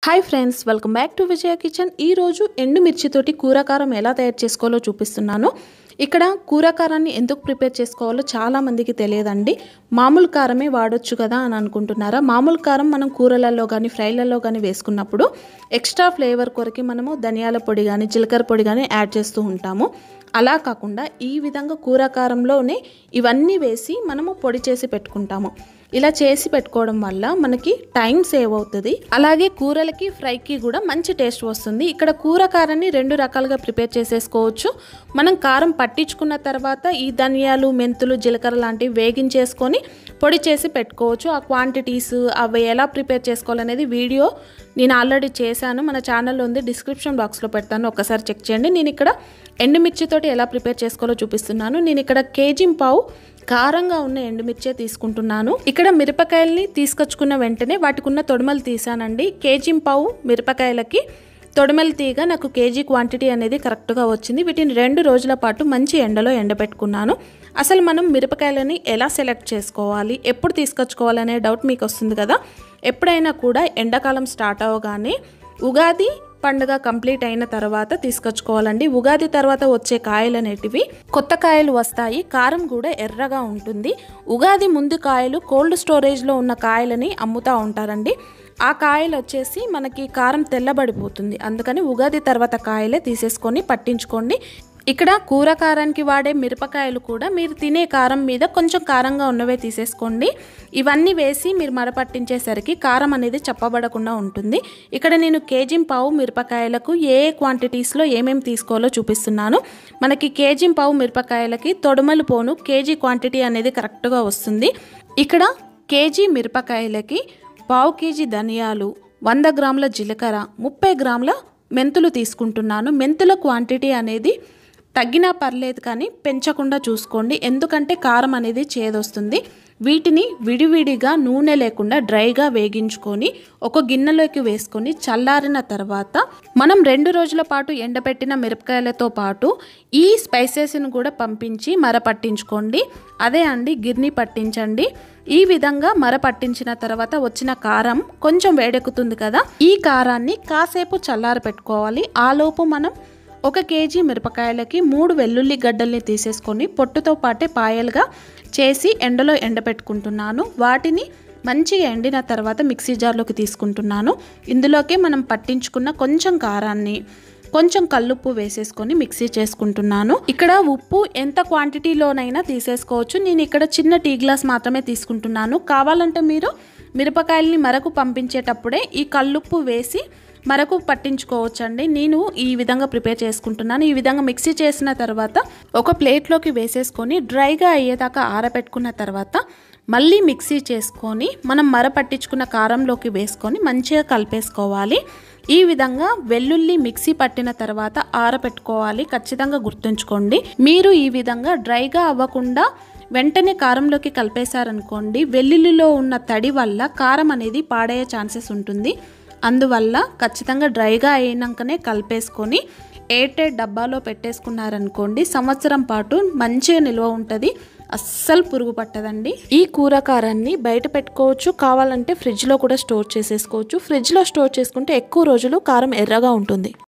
hi friends welcome back to Vijaya kitchen ఈరోజు ఎండుమిర్చితోటి కూరకారం ఎలా తయారు చేసుకోవాలో చూపిస్తున్నాను ఇక్కడ కూరకారాన్ని ఎందుకు ప్రిపేర్ చేసుకోవాలో చాలా మందికి తెలియదండి మామూలు కారమే వాడొచ్చు కదా అని అనుకుంటున్నారా మామూలు కారం మనం కూరలలో కానీ ఫ్రైలలో కానీ వేసుకున్నప్పుడు ఎక్స్ట్రా ఫ్లేవర్ కొరకి మనము ధనియాల పొడి కానీ జీలకర్ర పొడి కానీ యాడ్ చేస్తూ ఉంటాము అలా కాకుండా ఈ విధంగా కూరకారంలోనే ఇవన్నీ వేసి మనము పొడి చేసి పెట్టుకుంటాము ఇలా చేసి పెట్టుకోవడం వల్ల మనకి టైం సేవ్ అవుతుంది అలాగే కూరలకి ఫ్రైకి కూడా మంచి టేస్ట్ వస్తుంది ఇక్కడ కూర కారాన్ని రెండు రకాలుగా ప్రిపేర్ చేసేసుకోవచ్చు మనం కారం పట్టించుకున్న తర్వాత ఈ ధనియాలు మెంతులు జీలకర్ర లాంటివి వేగించేసుకొని పొడి చేసి పెట్టుకోవచ్చు ఆ క్వాంటిటీస్ అవి ఎలా ప్రిపేర్ చేసుకోవాలనేది వీడియో నేను ఆల్రెడీ చేశాను మన ఛానల్లో ఉంది డిస్క్రిప్షన్ బాక్స్లో పెడతాను ఒకసారి చెక్ చేయండి నేను ఇక్కడ ఎండుమిర్చితోటి ఎలా ప్రిపేర్ చేసుకోవాలో చూపిస్తున్నాను నేను ఇక్కడ కేజీ పావు కారంగా ఉన్న ఎండుమిర్చే తీసుకుంటున్నాను ఇక్కడ మిరపకాయల్ని తీసుకొచ్చుకున్న వెంటనే వాటికి ఉన్న తొడుమలు తీసానండి కేజీ పావు మిరపకాయలకి తొడిమలు తీగ నాకు కేజీ క్వాంటిటీ అనేది కరెక్ట్గా వచ్చింది వీటిని రెండు రోజుల పాటు మంచి ఎండలో ఎండబెట్టుకున్నాను అసలు మనం మిరపకాయలని ఎలా సెలెక్ట్ చేసుకోవాలి ఎప్పుడు తీసుకొచ్చుకోవాలనే డౌట్ మీకు వస్తుంది కదా ఎప్పుడైనా కూడా ఎండాకాలం స్టార్ట్ అవ్వగానే ఉగాది పండుగ కంప్లీట్ అయిన తర్వాత తీసుకొచ్చుకోవాలండి ఉగాది తర్వాత వచ్చే కాయలు అనేటివి కొత్త కాయలు వస్తాయి కారం కూడా ఎర్రగా ఉంటుంది ఉగాది ముందు కాయలు కోల్డ్ స్టోరేజ్లో ఉన్న కాయలని అమ్ముతూ ఉంటారండి ఆ కాయలు వచ్చేసి మనకి కారం తెల్లబడిపోతుంది అందుకని ఉగాది తర్వాత కాయలే తీసేసుకొని పట్టించుకోండి ఇక్కడ కూర కారానికి వాడే మిరపకాయలు కూడా మీరు తినే కారం మీద కొంచెం కారంగా ఉన్నవే తీసేసుకోండి ఇవన్నీ వేసి మీరు మరపట్టించేసరికి కారం అనేది చెప్పబడకుండా ఉంటుంది ఇక్కడ నేను కేజీ పావు మిరపకాయలకు ఏ ఏ క్వాంటిటీస్లో ఏమేమి తీసుకోవాలో చూపిస్తున్నాను మనకి కేజీ పావు మిరపకాయలకి తొడుమలు పోను కేజీ క్వాంటిటీ అనేది కరెక్ట్గా వస్తుంది ఇక్కడ కేజీ మిరపకాయలకి పావు కేజీ ధనియాలు వంద గ్రాముల జీలకర్ర ముప్పై గ్రాముల మెంతులు తీసుకుంటున్నాను మెంతుల క్వాంటిటీ అనేది తగ్గినా పర్లేదు కానీ పెంచకుండా చూసుకోండి ఎందుకంటే కారం అనేది చేదొస్తుంది వీటిని విడివిడిగా నూనె లేకుండా డ్రైగా వేగించుకొని ఒక గిన్నెలోకి వేసుకొని చల్లారిన తర్వాత మనం రెండు రోజుల పాటు ఎండబెట్టిన మిరపకాయలతో పాటు ఈ స్పైసెస్ని కూడా పంపించి మర పట్టించుకోండి అదే అండి గిర్ని పట్టించండి ఈ విధంగా మర పట్టించిన తర్వాత వచ్చిన కారం కొంచెం వేడెక్కుతుంది కదా ఈ కారాన్ని కాసేపు చల్లారి పెట్టుకోవాలి ఆలోపు మనం ఒక కేజీ మిరపకాయలకి మూడు వెల్లుల్లి గడ్డల్ని తీసేసుకొని పొట్టుతో పాటే పాయలుగా చేసి ఎండలో ఎండబెట్టుకుంటున్నాను వాటిని మంచిగా ఎండిన తర్వాత మిక్సీ జార్లోకి తీసుకుంటున్నాను ఇందులోకి మనం పట్టించుకున్న కొంచెం కారాన్ని కొంచెం కల్లుప్పు వేసేసుకొని మిక్సీ చేసుకుంటున్నాను ఇక్కడ ఉప్పు ఎంత క్వాంటిటీలోనైనా తీసేసుకోవచ్చు నేను ఇక్కడ చిన్న టీ గ్లాస్ మాత్రమే తీసుకుంటున్నాను కావాలంటే మీరు మిరపకాయల్ని మరకు పంపించేటప్పుడే ఈ కల్లుప్పు వేసి మరకు పట్టించుకోవచ్చండి నేను ఈ విధంగా ప్రిపేర్ చేసుకుంటున్నాను ఈ విధంగా మిక్సీ చేసిన తర్వాత ఒక ప్లేట్లోకి వేసేసుకొని డ్రైగా అయ్యేదాకా ఆరబెట్టుకున్న తర్వాత మళ్ళీ మిక్సీ చేసుకొని మనం మర పట్టించుకున్న కారంలోకి వేసుకొని మంచిగా కలిపేసుకోవాలి ఈ విధంగా వెల్లుల్లి మిక్సీ పట్టిన తర్వాత ఆరబెట్టుకోవాలి ఖచ్చితంగా గుర్తుంచుకోండి మీరు ఈ విధంగా డ్రైగా అవ్వకుండా వెంటనే కారంలోకి కలిపేశారనుకోండి వెల్లుల్లిలో ఉన్న తడి వల్ల కారం అనేది పాడయ్యే ఛాన్సెస్ ఉంటుంది అందువల్ల ఖచ్చితంగా డ్రైగా అయినాకనే కలిపేసుకొని ఎయిర్టైట్ డబ్బాలో పెట్టేసుకున్నారనుకోండి సంవత్సరం పాటు మంచిగా నిల్వ ఉంటుంది అస్సలు పురుగు పట్టదండి ఈ కూరకారాన్ని బయట పెట్టుకోవచ్చు కావాలంటే ఫ్రిడ్జ్లో కూడా స్టోర్ చేసేసుకోవచ్చు ఫ్రిడ్జ్లో స్టోర్ చేసుకుంటే ఎక్కువ రోజులు కారం ఎర్రగా ఉంటుంది